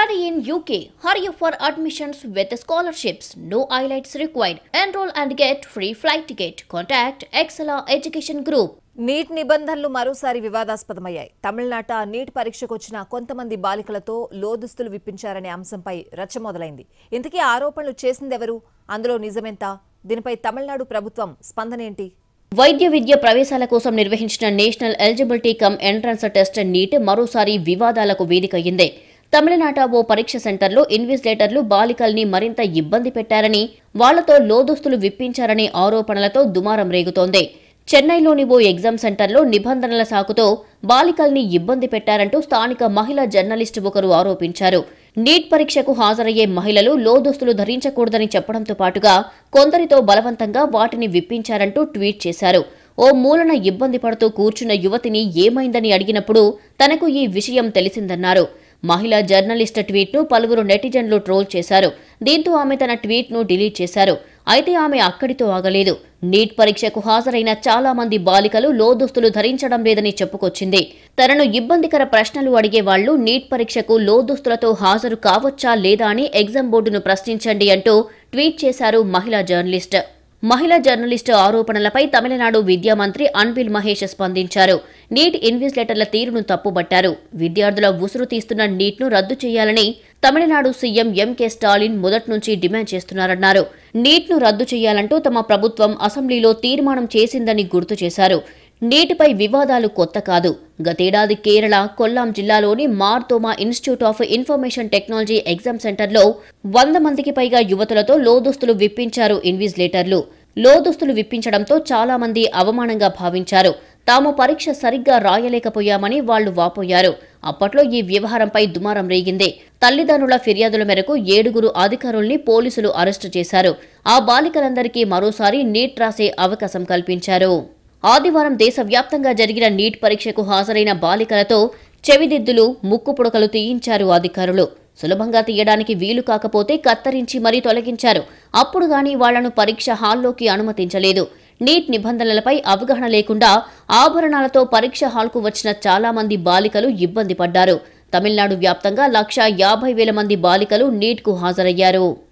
Study in UK. Hurry for admissions with scholarships. No highlights required. Enroll and get free flight ticket. Contact Excella Education Group. NEET నిబంధనలు మరోసారి వివాదాస్పదమయ్యాయి తమిళనాట neat పరీక్షకు వచ్చిన కొంతమంది బాలికలతో లోదుస్తులు విప్పించారనే అంశంపై రచ్చ మొదలైంది ఇంతకీ ఆరోపణలు చేసిందెవరు అందులో నిజమెంత దీనిపై తమిళనాడు ప్రభుత్వం స్పందనేంటి వైద్య విద్య ప్రవేశాల కోసం నిర్వహించిన national eligibility cum entrance test NEET మరోసారి వివాదాలకు వేదికయ్యింది తమిళనాట ఓ పరీక్ష సెంటర్లో ఇన్విజిలేటర్లు బాలికల్ని మరింత ఇబ్బంది పెట్టారని వాళ్లతో లోదుస్తులు విప్పించారనే ఆరోపణలతో దుమారం రేగుతోంది చెన్నైలోని ఓ ఎగ్జామ్ సెంటర్లో నిబంధనల సాకుతో బాలికల్ని ఇబ్బంది పెట్టారంటూ స్థానిక మహిళా జర్నలిస్టు ఒకరు ఆరోపించారు నీట్ పరీక్షకు హాజరయ్యే మహిళలు లోదుస్తులు ధరించకూడదని చెప్పడంతో పాటుగా కొందరితో బలవంతంగా వాటిని విప్పించారంటూ ట్వీట్ చేశారు ఓ మూలన ఇబ్బంది పడుతూ కూర్చున్న యువతిని ఏమైందని అడిగినప్పుడు తనకు ఈ విషయం తెలిసిందన్నారు మహిళా జర్నలిస్ట్ ట్వీట్ను పలువురు నెటిజన్లు ట్రోల్ చేశారు దీంతో ఆమె తన ట్వీట్ను డిలీట్ చేశారు అయితే ఆమె అక్కడితో ఆగలేదు నీట్ పరీక్షకు హాజరైన చాలా మంది బాలికలు లోదుస్తులు ధరించడం లేదని చెప్పుకొచ్చింది తనను ఇబ్బందికర ప్రశ్నలు అడిగే వాళ్లు నీట్ పరీక్షకు లోదుస్తులతో హాజరు కావచ్చా లేదా అని ఎగ్జామ్ బోర్డును ప్రశ్నించండి అంటూ ట్వీట్ చేశారు మహిళా జర్నలిస్ట్ మహిళా జర్నలిస్టు ఆరోపణలపై తమిళనాడు విద్యా మంత్రి అన్బిల్ మహేష్ స్పందించారు నీట్ ఇన్విజిలేటర్ల తీరును తప్పుబట్టారు విద్యార్థుల ఉసురు తీస్తున్న నీట్ను రద్దు చేయాలని తమిళనాడు సీఎం ఎంకే స్టాలిన్ మొదటి నుంచి డిమాండ్ చేస్తున్నారన్నారు నీట్ను రద్దు చేయాలంటూ తమ ప్రభుత్వం అసెంబ్లీలో తీర్మానం చేసిందని గుర్తు చేశారు నీటిపై వివాదాలు కొత్త కాదు గతేడాది కేరళ కొల్లాం జిల్లాలోని Marthoma institute of information technology exam సెంటర్లో వంద మందికి పైగా యువతులతో లోదుస్తులు విప్పించారు ఇన్విజిలేటర్లు లోదుస్తులు విప్పించడంతో చాలా మంది అవమానంగా భావించారు తాము పరీక్ష సరిగ్గా రాయలేకపోయామని వాళ్లు వాపోయారు అప్పట్లో ఈ వ్యవహారంపై దుమారం రేగింది తల్లిదండ్రుల ఫిర్యాదుల మేరకు ఏడుగురు అధికారుల్ని పోలీసులు అరెస్టు చేశారు ఆ బాలికలందరికీ మరోసారి నీట్ రాసే అవకాశం కల్పించారు ఆదివారం దేశవ్యాప్తంగా జరిగిన నీట్ పరీక్షకు హాజరైన బాలికలతో చెవిదిద్దులు ముక్కు పుడకలు తీయించారు అధికారులు సులభంగా తీయడానికి వీలు కాకపోతే కత్తరించి మరీ తొలగించారు అప్పుడు గాని వాళ్లను పరీక్ష హాల్లోకి అనుమతించలేదు నీట్ నిబంధనలపై అవగాహన లేకుండా ఆభరణాలతో పరీక్ష హాల్కు వచ్చిన చాలా మంది బాలికలు ఇబ్బంది పడ్డారు తమిళనాడు వ్యాప్తంగా లక్ష యాభై వేల మంది బాలికలు నీట్కు హాజరయ్యారు